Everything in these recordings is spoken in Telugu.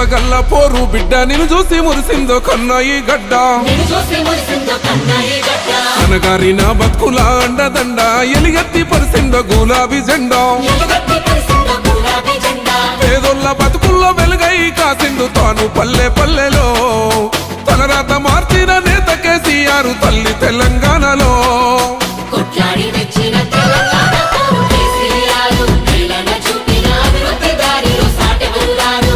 గల్ల పోరు బిడ్డ నిన్ను చూసి మురిసిందో కన్నా ఈ గడ్డ నిన్ను చూసి మురిసిందో కన్నా ఈ గడ్డ అనగారిన బతుకుల అండదండ ఎలిగెత్తి పరిసిందో గులాబీ జెండా ఎలుగెత్తి పరిసిందో గులాబీ జెండా పేదోళ్ళ బతుకుల్లో వెలుగై కాసిండు తాను పల్లె పల్లెలో తలరాత మార్చిన నేత కేసీఆర్ తల్లి తెలంగాణలో కొట్లాడి తెచ్చిన తెలంగాణ పోరు కేసీఆర్ నీలన చూపిన అభివృద్ధి దారిలో సాటెవరు రారు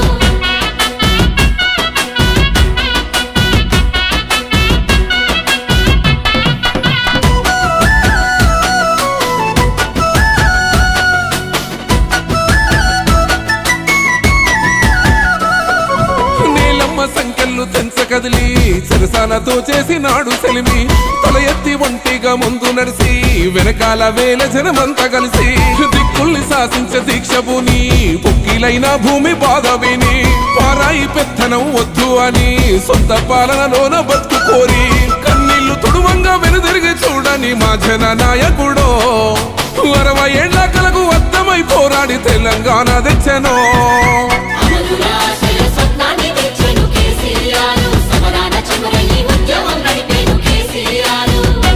నీలమ్మ సంఖ్యలు తెంచ కదిలి సరసాలతో చేసినాడు సెలిమి తల ఎత్తి ఒంటిగా ముందు నడిసి వెనకాల వేల జనమంతా కలిసి దిక్కుల్ని శాసించే దీక్ష భూని పొక్కిలైన భూమి బాధ విని పారాయి పెత్తనం వద్దు అని సొంత పాలనలోన బతుకు కోరి కన్నీళ్లు తుడువంగా వెనుదిరిగి చూడని మా జన నాయకుడో అరవై ఏళ్ల కలకు అద్దమై పోరాడి తెలంగాణ తెచ్చనో అమరుల ఆశయ స్వప్నాన్ని తెచ్చెను కేసీఆర్ సమరాన చెమరయి ఉద్యమం నడిపేను కేసీఆర్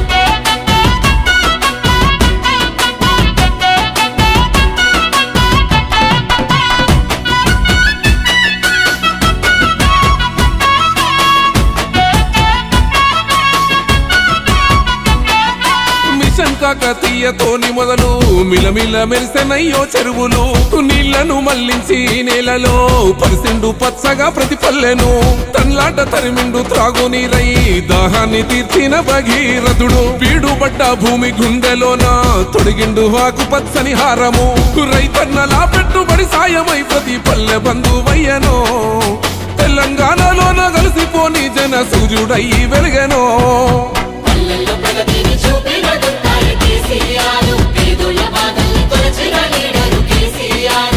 మిషన్ కాకతీయతోని మొదలు మిలమిల మెరిసెనయ్యో చెరువులు నీళ్లను మళ్లించి నేలలో పరిసిండు పచ్చగా ప్రతి పల్లెను తన్లాట తరిమిండు త్రాగునీరై దాహాన్ని తీర్చిన భగీరథుడు పీడుబడ్డ భూమి గుండెలోన తొడిగిండు వాకు పచ్చని హారము రైతన్నలా పెట్టుబడి సాయమై ప్రతి పల్లె బంధువయ్యనో తెలంగాణలోన కలిసిపోని జన సూర్యుడయ్యి వెలిగెనో పల్లెల్లో ప్రగతిని చూపిన దుర్గాయ కేసీఆర్ పేదోళ్ళ బాధల్ని తొలచిన లీడరు కేసీఆర్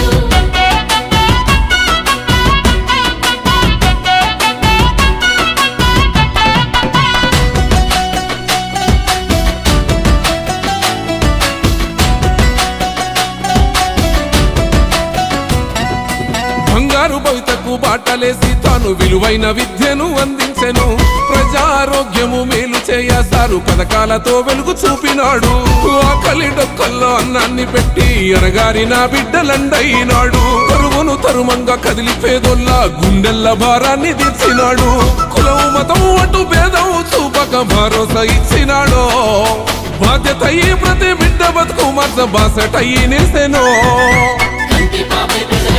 బంగారు భవితకు బాటలేసి తాను విలువైన విద్యను అందించెను ప్రజారోగ్యము మేలు చేయసారు పథకాలతో వెలుగు చూపినాడు ఆకలి డొక్కల్లో అన్నాన్ని పెట్టి అనగారి నా బిడ్డలండైనాడు కరువును తరుమంగా కదిలి పేదోళ్ళ గుండెల్ల భారాన్ని తీర్చినాడు కులం మతం అటు భేదం చూపక భరోసా ఇచ్చినాడు బాధ్యత ఈ ప్రతి బిడ్డ బతుకు మర్చ బాసటయ్యి నిలిసెనో కంటి పాపై ప్రజల